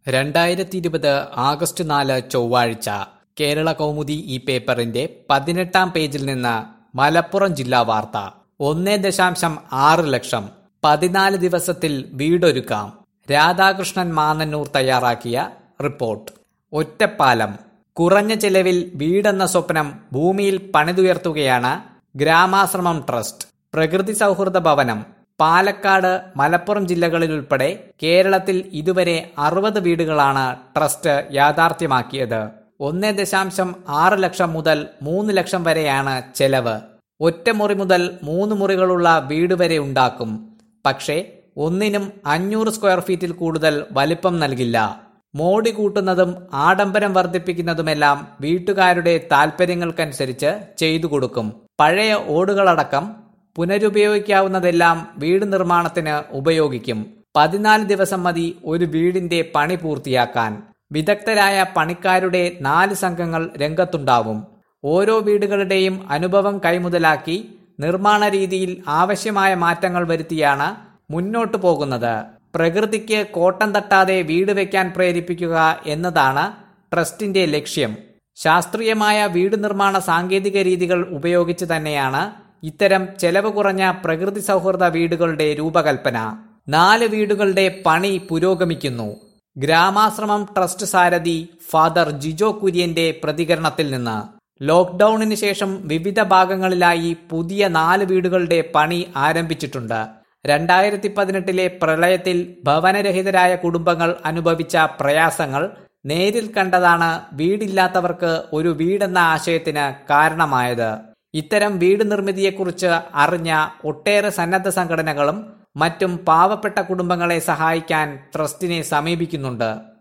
രണ്ടായിരത്തി ഇരുപത് ആഗസ്റ്റ് നാല് ചൊവ്വാഴ്ച കേരള കൗമുദി ഈ പേപ്പറിന്റെ പതിനെട്ടാം പേജിൽ നിന്ന് മലപ്പുറം ജില്ലാ വാർത്ത ഒന്നേ ദശാംശം ആറ് ലക്ഷം പതിനാല് ദിവസത്തിൽ വീടൊരുക്കാം രാധാകൃഷ്ണൻ മാന്നന്നൂർ തയ്യാറാക്കിയ റിപ്പോർട്ട് ഒറ്റപ്പാലം കുറഞ്ഞ ചെലവിൽ വീടെന്ന സ്വപ്നം ഭൂമിയിൽ പണിതുയർത്തുകയാണ് ഗ്രാമാശ്രമം ട്രസ്റ്റ് പ്രകൃതി സൗഹൃദ ഭവനം പാലക്കാട് മലപ്പുറം ജില്ലകളിലുൾപ്പെടെ കേരളത്തിൽ ഇതുവരെ അറുപത് വീടുകളാണ് ട്രസ്റ്റ് യാഥാർത്ഥ്യമാക്കിയത് ഒന്നേ ദശാംശം ആറ് ലക്ഷം മുതൽ മൂന്ന് ലക്ഷം വരെയാണ് ചെലവ് ഒറ്റമുറി മുതൽ മൂന്ന് മുറികളുള്ള വീട് വരെ ഉണ്ടാക്കും പക്ഷേ ഒന്നിനും അഞ്ഞൂറ് സ്ക്വയർ ഫീറ്റിൽ കൂടുതൽ വലിപ്പം നൽകില്ല മോടി കൂട്ടുന്നതും ആഡംബരം വർദ്ധിപ്പിക്കുന്നതുമെല്ലാം വീട്ടുകാരുടെ താൽപ്പര്യങ്ങൾക്കനുസരിച്ച് ചെയ്തു കൊടുക്കും പഴയ ഓടുകളടക്കം പുനരുപയോഗിക്കാവുന്നതെല്ലാം വീട് നിർമ്മാണത്തിന് ഉപയോഗിക്കും പതിനാല് ദിവസം മതി ഒരു വീടിന്റെ പണി പൂർത്തിയാക്കാൻ വിദഗ്ധരായ പണിക്കാരുടെ നാല് സംഘങ്ങൾ രംഗത്തുണ്ടാവും ഓരോ വീടുകളുടെയും അനുഭവം കൈമുതലാക്കി നിർമ്മാണ രീതിയിൽ ആവശ്യമായ മാറ്റങ്ങൾ വരുത്തിയാണ് മുന്നോട്ടു പോകുന്നത് പ്രകൃതിക്ക് കോട്ടം തട്ടാതെ വീട് വെക്കാൻ പ്രേരിപ്പിക്കുക എന്നതാണ് ട്രസ്റ്റിന്റെ ലക്ഷ്യം ശാസ്ത്രീയമായ വീട് നിർമ്മാണ സാങ്കേതിക രീതികൾ ഉപയോഗിച്ച് തന്നെയാണ് ഇത്തരം ചെലവ് കുറഞ്ഞ പ്രകൃതി സൗഹൃദ വീടുകളുടെ രൂപകൽപ്പന നാല് വീടുകളുടെ പണി പുരോഗമിക്കുന്നു ഗ്രാമാശ്രമം ട്രസ്റ്റ് സാരഥി ഫാദർ ജിജോ കുര്യന്റെ പ്രതികരണത്തിൽ നിന്ന് ലോക്ക്ഡൌണിന് ശേഷം വിവിധ ഭാഗങ്ങളിലായി പുതിയ നാല് വീടുകളുടെ പണി ആരംഭിച്ചിട്ടുണ്ട് രണ്ടായിരത്തി പതിനെട്ടിലെ പ്രളയത്തിൽ ഭവനരഹിതരായ കുടുംബങ്ങൾ അനുഭവിച്ച പ്രയാസങ്ങൾ നേരിൽ കണ്ടതാണ് വീടില്ലാത്തവർക്ക് ഒരു വീടെന്ന ആശയത്തിന് കാരണമായത് ഇത്തരം വീട് നിർമ്മിതിയെക്കുറിച്ച് അറിഞ്ഞ ഒട്ടേറെ സന്നദ്ധ സംഘടനകളും മറ്റും പാവപ്പെട്ട കുടുംബങ്ങളെ സഹായിക്കാൻ ട്രസ്റ്റിനെ സമീപിക്കുന്നുണ്ട്